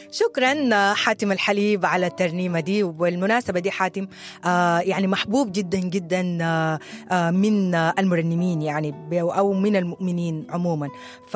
شكرا حاتم الحليب على الترنيمة دي والمناسبة دي حاتم آه يعني محبوب جدا جدا آه آه من المرنمين يعني أو من المؤمنين عموما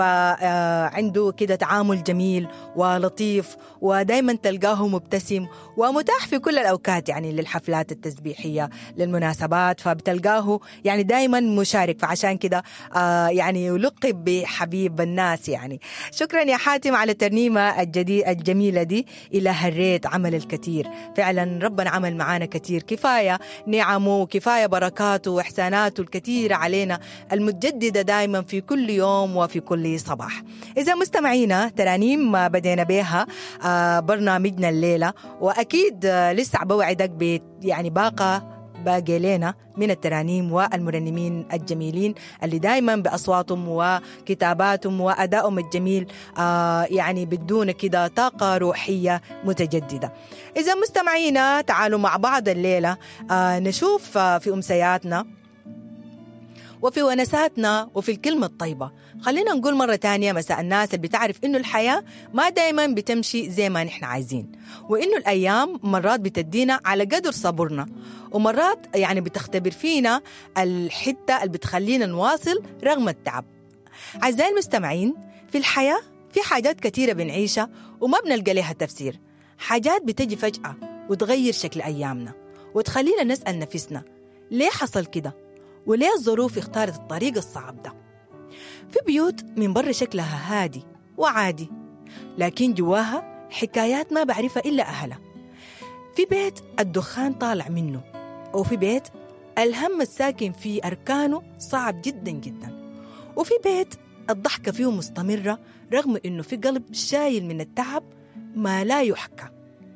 فعنده كده تعامل جميل ولطيف ودائما تلقاه مبتسم ومتاح في كل الأوقات يعني للحفلات التسبيحية للمناسبات فبتلقاه يعني دائما مشارك فعشان كده آه يعني يلقب بحبيب الناس يعني شكرا يا حاتم على الترنيمة الجديد الجميلة دي إلى هالريت عمل الكثير فعلا ربنا عمل معانا كثير كفاية نعمه وكفاية بركاته وإحساناته الكثيرة علينا المتجددة دائما في كل يوم وفي كل صباح إذا مستمعينا ترانيم ما بدينا بها آه برنامجنا الليلة وأكيد آه لسه بوعدك ب يعني باقة باقي لنا من الترانيم والمرنمين الجميلين اللي دائما بأصواتهم وكتاباتهم وأدائهم الجميل آه يعني بدون كده طاقة روحية متجددة إذا مستمعينا تعالوا مع بعض الليلة آه نشوف آه في أمسياتنا وفي ونساتنا وفي الكلمة الطيبة خلينا نقول مرة تانية مساء الناس اللي بتعرف إنه الحياة ما دايما بتمشي زي ما نحن عايزين وإنه الأيام مرات بتدينا على قدر صبرنا ومرات يعني بتختبر فينا الحتة اللي بتخلينا نواصل رغم التعب أعزائي المستمعين في الحياة في حاجات كثيرة بنعيشها وما بنلقى لها تفسير حاجات بتجي فجأة وتغير شكل أيامنا وتخلينا نسأل نفسنا ليه حصل كده وليه الظروف اختارت الطريق الصعب ده في بيوت من برا شكلها هادي وعادي لكن جواها حكايات ما بعرفها إلا أهلها في بيت الدخان طالع منه وفي بيت الهم الساكن فيه أركانه صعب جدا جدا وفي بيت الضحكة فيه مستمرة رغم إنه في قلب شايل من التعب ما لا يحكى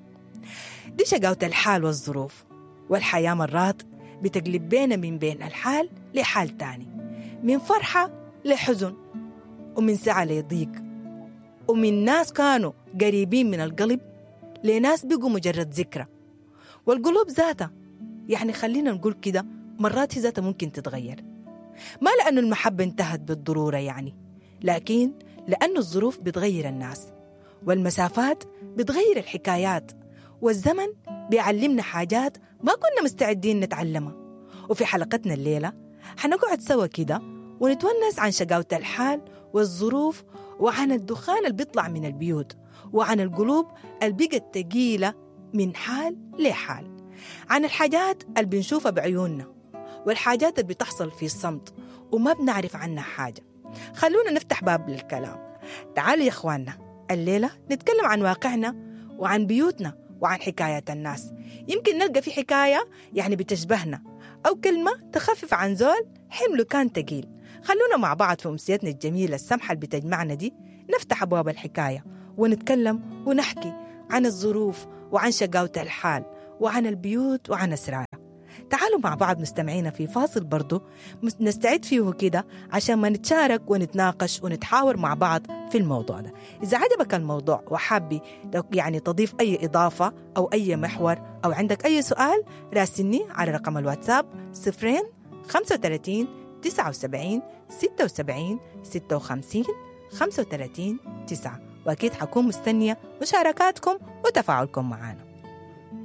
دي شقاوة الحال والظروف والحياة مرات بتقلب بينا من بين الحال لحال تاني من فرحة لحزن ومن سعة لضيق ومن ناس كانوا قريبين من القلب لناس بقوا مجرد ذكرى والقلوب ذاتها يعني خلينا نقول كده مرات هي ذاتها ممكن تتغير ما لأنه المحبة انتهت بالضرورة يعني لكن لأنه الظروف بتغير الناس والمسافات بتغير الحكايات والزمن بيعلمنا حاجات ما كنا مستعدين نتعلمها وفي حلقتنا الليلة حنقعد سوا كده ونتونس عن شقاوة الحال والظروف وعن الدخان اللي بيطلع من البيوت وعن القلوب اللي بقت تقيلة من حال لحال عن الحاجات اللي بنشوفها بعيوننا والحاجات اللي بتحصل في الصمت وما بنعرف عنها حاجة خلونا نفتح باب للكلام تعالوا يا إخواننا الليلة نتكلم عن واقعنا وعن بيوتنا وعن حكايات الناس يمكن نلقى في حكاية يعني بتشبهنا أو كلمة تخفف عن زول حمله كان تقيل خلونا مع بعض في أمسيتنا الجميلة السمحة اللي بتجمعنا دي نفتح أبواب الحكاية ونتكلم ونحكي عن الظروف وعن شقاوة الحال وعن البيوت وعن أسرارها تعالوا مع بعض مستمعينا في فاصل برضو نستعد فيه كده عشان ما نتشارك ونتناقش ونتحاور مع بعض في الموضوع ده إذا عجبك الموضوع وحابي يعني تضيف أي إضافة أو أي محور أو عندك أي سؤال راسلني على رقم الواتساب صفرين خمسة وثلاثين تسعة وسبعين ستة وسبعين ستة وخمسين خمسة وثلاثين تسعة وأكيد حكون مستنية مشاركاتكم وتفاعلكم معنا